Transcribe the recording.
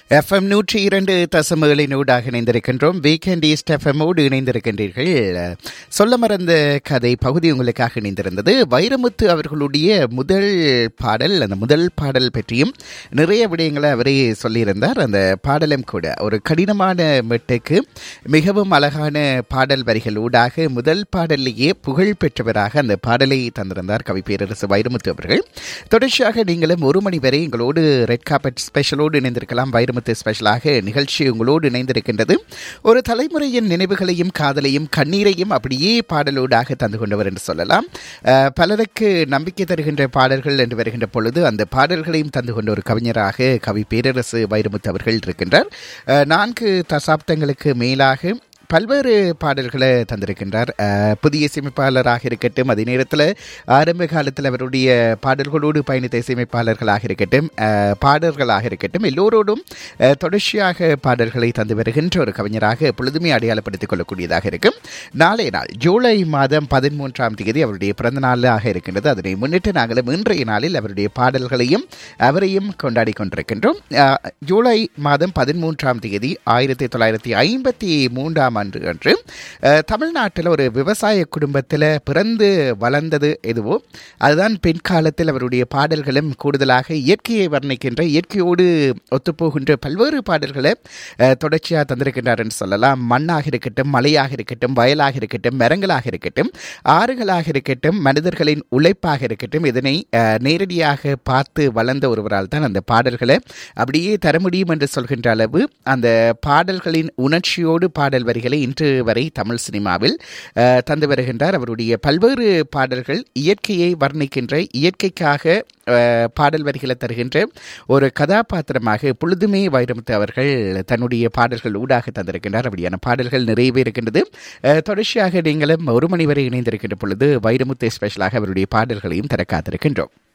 FM நூற்றி இரண்டு தசமகளினூடாக இணைந்திருக்கின்றோம் வீக்கெண்ட் ஈஸ்ட் எஃப்எம்மோடு இணைந்திருக்கின்றீர்கள் சொல்ல மறந்த கதை பகுதி உங்களுக்காக இணைந்திருந்தது வைரமுத்து அவர்களுடைய முதல் பாடல் அந்த முதல் பாடல் பற்றியும் நிறைய விடயங்களை அவரே சொல்லியிருந்தார் அந்த பாடலும் கூட ஒரு கடினமான மெட்டுக்கு மிகவும் அழகான பாடல் வரிகள் ஊடாக முதல் பாடல்லையே புகழ் பெற்றவராக அந்த பாடலை தந்திருந்தார் கவி பேரரசு வைரமுத்து அவர்கள் தொடர்ச்சியாக நீங்களும் ஒரு மணி வரை எங்களோடு ரெட் கார்பெட் ஸ்பெஷலோடு இணைந்திருக்கலாம் வைரமுத்து ஸ்பெஷலாக நிகழ்ச்சி உங்களோடு இணைந்திருக்கின்றது ஒரு தலைமுறையின் நினைவுகளையும் காதலையும் கண்ணீரையும் அப்படியே பாடலோடாக தந்து கொண்டவர் என்று சொல்லலாம் அஹ், பலருக்கு நம்பிக்கை தருகின்ற பாடல்கள் என்று வருகின்ற பொழுது அந்த பாடல்களையும் தந்து கொண்ட ஒரு கவிஞராக கவி பேரரசு வைரமுத்து அவர்கள் இருக்கின்றார் அஹ், நான்கு தசாப்தங்களுக்கு மேலாக பல்வேறு பாடல்களை தந்திருக்கின்றார் அஹ், புதிய இசையமைப்பாளராக இருக்கட்டும் அதே நேரத்தில் ஆரம்ப காலத்தில் அவருடைய பாடல்களோடு பயணித்த இசையமைப்பாளர்களாக இருக்கட்டும் அஹ், பாடல்களாக இருக்கட்டும் எல்லோரோடும் அஹ், தொடர்ச்சியாக பாடல்களை தந்து வருகின்ற ஒரு கவிஞராக எப்பொழுதுமே அடையாளப்படுத்திக் கொள்ளக்கூடியதாக இருக்கும் நாளைய நாள் ஜூலை மாதம் பதிமூன்றாம் தேதி அவருடைய பிறந்த நாளாக இருக்கின்றது அதனை முன்னிட்டு நாங்களும் இன்றைய நாளில் அவருடைய பாடல்களையும் அவரையும் கொண்டாடி கொண்டிருக்கின்றோம் அஹ், ஜூலை மாதம் பதிமூன்றாம் தேதி ஆயிரத்தி தொள்ளாயிரத்தி ஐம்பத்தி மூன்றாம் ஆண்டு அன்று அஹ், தமிழ்நாட்டில் ஒரு விவசாய குடும்பத்தில் பிறந்து வளர்ந்தது எதுவோ அதுதான் பின்காலத்தில் அவருடைய பாடல்களும் கூடுதலாக இயற்கையை வர்ணிக்கின்ற இயற்கையோடு ஒத்துப்போகின்ற பல்வேறு பாடல்களை அஹ், தொடர்ச்சியாக தந்திருக்கின்றார் என்று சொல்லலாம் மண்ணாக இருக்கட்டும் மலையாக இருக்கட்டும் வயலாக இருக்கட்டும் மரங்களாக இருக்கட்டும் ஆறுகளாக இருக்கட்டும் மனிதர்களின் உழைப்பாக இருக்கட்டும் இதனை அஹ், நேரடியாக பார்த்து வளர்ந்த ஒருவரால் தான் அந்த பாடல்களை அப்படியே தர முடியும் என்று சொல்கின்ற அளவு அந்த பாடல்களின் உணர்ச்சியோடு பாடல் வரிகளை இன்று வரை தமிழ் சினிமாவில் அஹ், தந்து வருகின்றார் அவருடைய பல்வேறு பாடல்கள் இயற்கையை வர்ணிக்கின்ற இயற்கைக்காக அஹ், பாடல் வரிகளை தருகின்ற ஒரு கதாபாத்திரமாக எப்பொழுதுமே வைரமுத்து அவர்கள் தன்னுடைய பாடல்கள் ஊடாக தந்திருக்கின்றார் அப்படியான பாடல்கள் நிறையவே இருக்கின்றது அஹ், தொடர்ச்சியாக நீங்களும் ஒரு மணி வரை இணைந்திருக்கின்ற பொழுது வைரமுத்து ஸ்பெஷலாக அவருடைய பாடல்களையும் தர காத்திருக்கின்றோம்